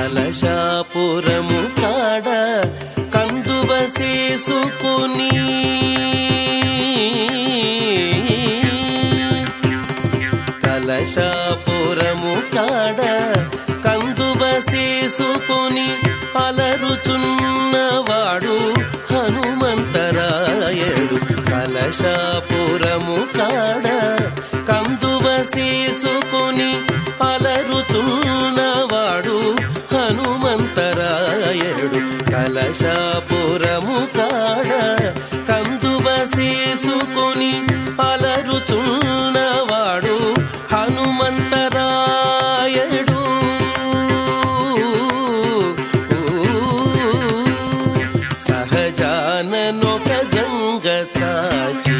కలశాపురము కాడ కందువ చేసుకుని కలశాపురము కాడ కందువ చేసుకుని అలరుచున్నవాడు హనుమంతరాయడు కలశాపురము కాడ కందువ చేసుకుని అలరుచున్నవాడు హనుమంతరాయడు కలశాపురము కాడ కందువ చేసుకుని అలరుచున్నవాడు హనుమంతరాయడు సహజాననొక జంగ చాచి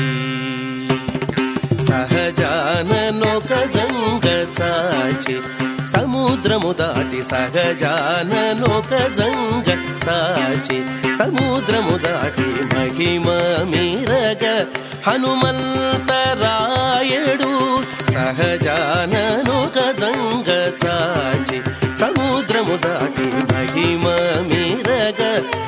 సహజాననొక జంగ చాచి సముద్రము దాటి సహజాననొక జంగ చాచి సముద్రము దాటి మహిమ మీరగ హనుమంతరాయడు సహజాననొక జంగ చాచి సముద్రము దాటి మహిమ మీరగ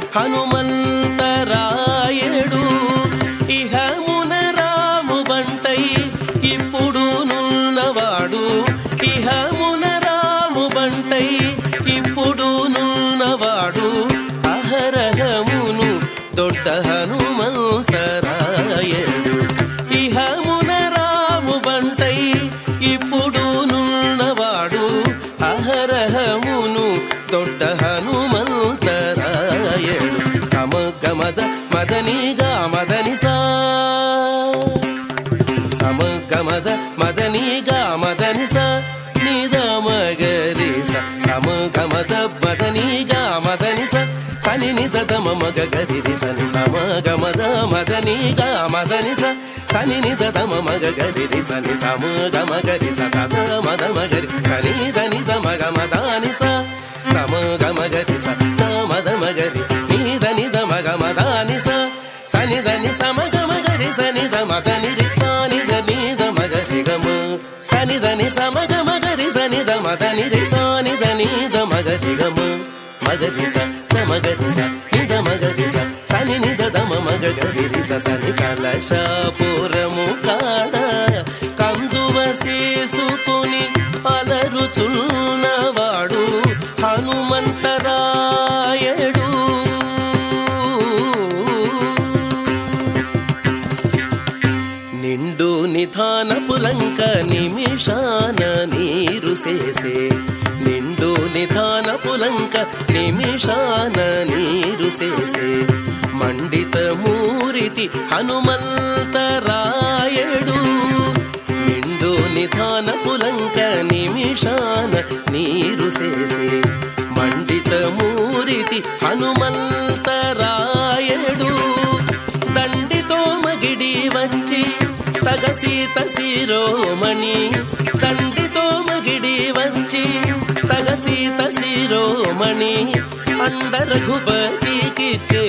హనుమంతరాయడు ఇహమున రాము బంటై ఇప్పుడు నున్నవాడు ఇహమున రాము బంటై ఇప్పుడు నున్నవాడు అహరహమును దొడ్డ హనుమంతరాయడు ఇహమున రాము బంటై ఇప్పుడు నున్నవాడు అహరహమును దొడ్డ హనుమంతరాయడు సమగమద మదనిగా మదనిసా సమగమద మదనిగా మదనిస నిద మగరిస సమగమద మదనిగా మదనిస సని నిద దమ మగ గరిరి సని సమగమద మదనిగా మదనిస సని నిద దమ మగ గరిరి సని సమగమ గరిస సద మద మగరి సని దని దమ గమ దానిస సమగమ గరిస మద మగరి నిద నిద మగ మదానిస సని దని సమగమ గరి సని ద మదని రి సాని దని ద మగరి గమ సని దని సమగమ గరి సని ద మదని రి సాని దని ద మగరి గమ మగరి స ద మగరి స ని ద మగరి స సని ని ద దమ మగ గరి రి స సని కలశాపురము కాడ కందువ చేసుకుని అలరుచున్నవాడు హనుమంతరాయడు నిండు నిధాన పులంక నిమిషాన నీరు సేసే నిండు నిధాన పులంక నిమిషాన నీరు సేసే మండిత మూరితి హనుమంతరాయడు నిండు నిధాన పులంక నిమిషాన నీరు సేసే మండిత మూరితి హనుమంతరాయడు దండితో మగిడి వచ్చి తగ సీత శిరోమణి దండితో మగిడి వచ్చి తగ సీత శిరోమణి అండ రఘుపతికిచ్చే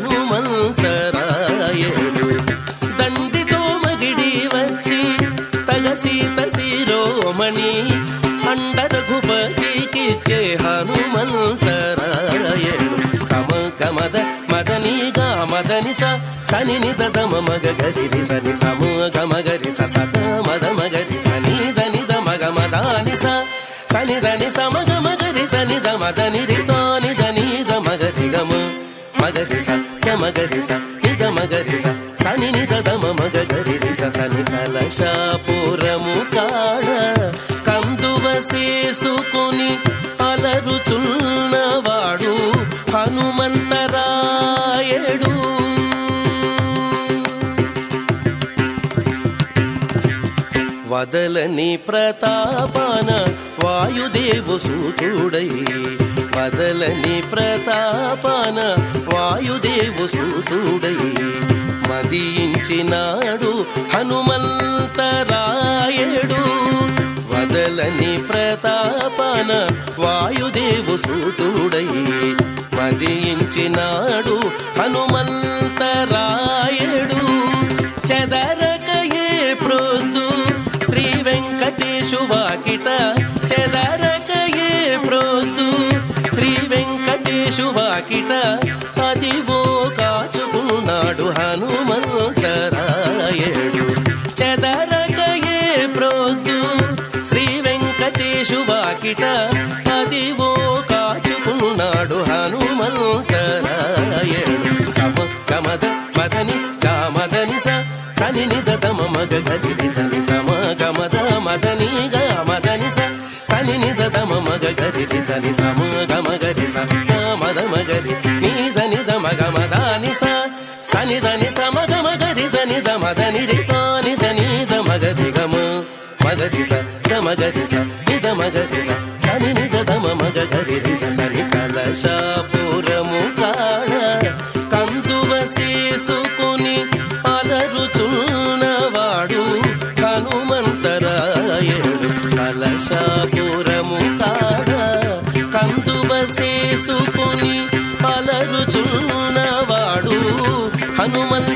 హనుమంతరాయడు దండితో మగిడి వచ్చి తగ సీత శిరోమణి అండ రఘుపతికిచ్చే హనుమంతరాయడు సమగమద మదనిగా మదనిస సని నిద దమ మగ గరి సని సమగ మగరి స సద మద మగరి సని దని ద మగ మదానిస సని దని సమగ మగరి సని ద మదని రి సాని దని ద మగరి గమ మగరి స ద మగరి స నిద మగరి స సని నిద దమ మగ గరి రి స సని కలశాపురము కాడ కందువ చేసుకుని అలరుచున్నవాడు హనుమంతరాయడు వదలని ప్రతాపాన వాయుదేవు సూతుడై వదలని ప్రతాపాన వాయుదేవు సూతుడై మదించినాడు హనుమంతరాయడు వదలని ప్రతాపాన వాయుదేవు సూతుడై మదించినాడు హనుమంతరాయడు చెదరకయే ప్రోస్తు శ్రీ వెంకటేశు వాకిట చెదరకయే ప్రోస్తు శ్రీ వాకిట అదివో కాచుకున్నాడు హనుమంతరాయడు చెదరకయే ప్రొద్దు శ్రీ వెంకటేశు వాకిట అదివో కాచుకున్నాడు హనుమంతరాయడు సమ గమద మదని గామదని స సని నిద తమ మగ గది సని సమ గమద మదని గామదని స సని నిద తమ మగ గది సని సమ గమ గది స మద మగరి నీద నిద మగ మదాని స సని దని సమ గమ గరి సని ద మదని రి సాని దని ద మగది గమ మగది స గమ గది స నిద మగది స సని నిద దమ మగ గరి రి స సని కలశాపురము కాడ కందువ చేసుకుని అలరుచున్నవాడు హనుమంతరాయడు కలశాపురము కాడ కందువ చేసుకుని అలరుచున్నవాడు హనుమంత